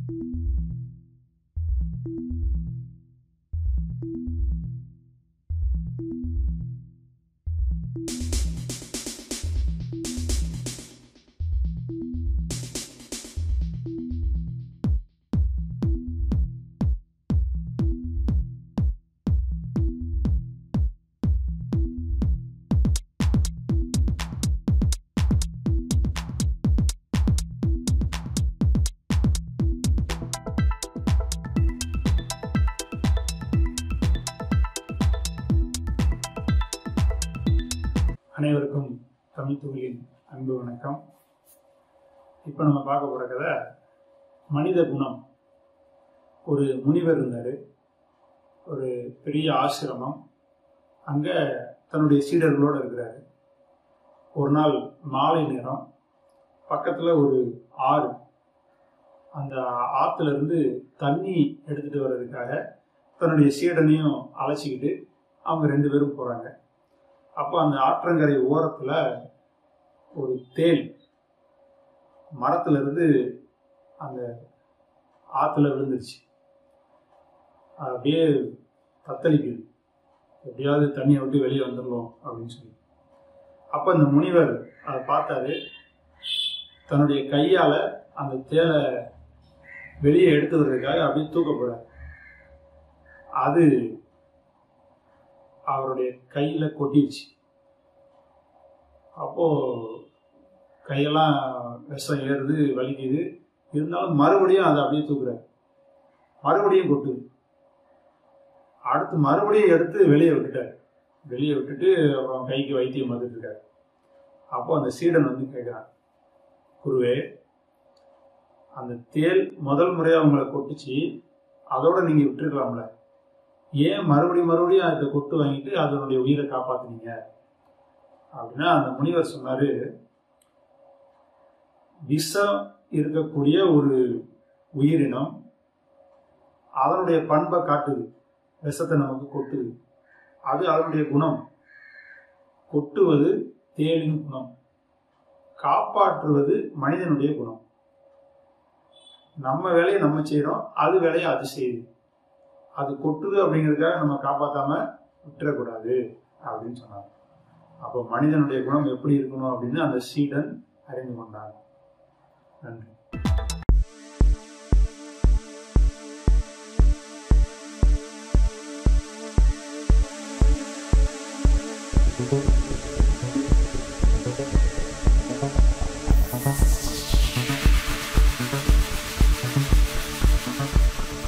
அனைவருக்கும் தமிழ் தொழிலின் அன்பு வணக்கம் இப்போ நம்ம பார்க்க போகிற கதை மனித குணம் ஒரு முனிவர் இருந்தார் ஒரு பெரிய ஆசிரமம் அங்கே தன்னுடைய சீடர்களோடு இருக்கிறாரு ஒரு நாள் மாலை நேரம் பக்கத்தில் ஒரு ஆறு அந்த ஆற்றுல இருந்து தண்ணி எடுத்துட்டு வர்றதுக்காக தன்னுடைய சீடனையும் அழைச்சிக்கிட்டு அவங்க ரெண்டு பேரும் போகிறாங்க அப்போ அந்த ஆற்றங்கரை ஓரத்தில் ஒரு தேல் மரத்துல இருந்து அந்த ஆற்றுல விழுந்துருச்சு அது அப்படியே தத்தளிக்குது எப்படியாவது தண்ணியை விட்டு வெளியே வந்துடலாம் அப்படின்னு சொல்லி அப்போ அந்த முனிவர் அதை பார்த்தாரு தன்னுடைய கையால் அந்த தேலை வெளியே எடுத்து வர்றதுக்காக அப்படியே தூக்கப்படுறார் அது அவருடைய கையில கொட்டிடுச்சு அப்போ கையெல்லாம் விஷம் ஏறுது வலிக்குது இருந்தாலும் மறுபடியும் அதை அப்படியே தூக்குறாரு மறுபடியும் கொட்டுது அடுத்து மறுபடியும் எடுத்து வெளியே விட்டுட்டார் வெளியே விட்டுட்டு அப்புறம் கைக்கு வைத்தியம் வந்துட்டு இருக்காரு அப்போ அந்த சீடன் வந்து கேட்குறான் குருவே அந்த தேல் முதல் முறையாக உங்களை கொட்டுச்சு அதோட நீங்க விட்டுருக்கலாம்ல ஏன் மறுபடியும் மறுபடியும் அதை கொட்டு வாங்கிட்டு அதனுடைய உயிரை காப்பாத்துனீங்க அப்படின்னா அந்த முனிவர் சொன்னாரு விஷம் இருக்கக்கூடிய ஒரு உயிரினம் அதனுடைய பண்பை காட்டுது விஷத்தை நமக்கு கொட்டுது அது அதனுடைய குணம் கொட்டுவது தேலின் குணம் காப்பாற்றுவது மனிதனுடைய குணம் நம்ம வேலையை நம்ம செய்யறோம் அது வேலையை அது செய்யுது அது கொட்டுது அப்படிங்கிறதுக்காக நம்ம காப்பாத்தாம விட்டுறக்கூடாது அப்படின்னு சொன்னாங்க அப்போ மனிதனுடைய குணம் எப்படி இருக்கணும் அப்படின்னு அந்த சீடன் அறிந்து கொண்டார் நன்றி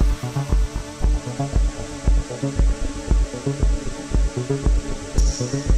Thank you.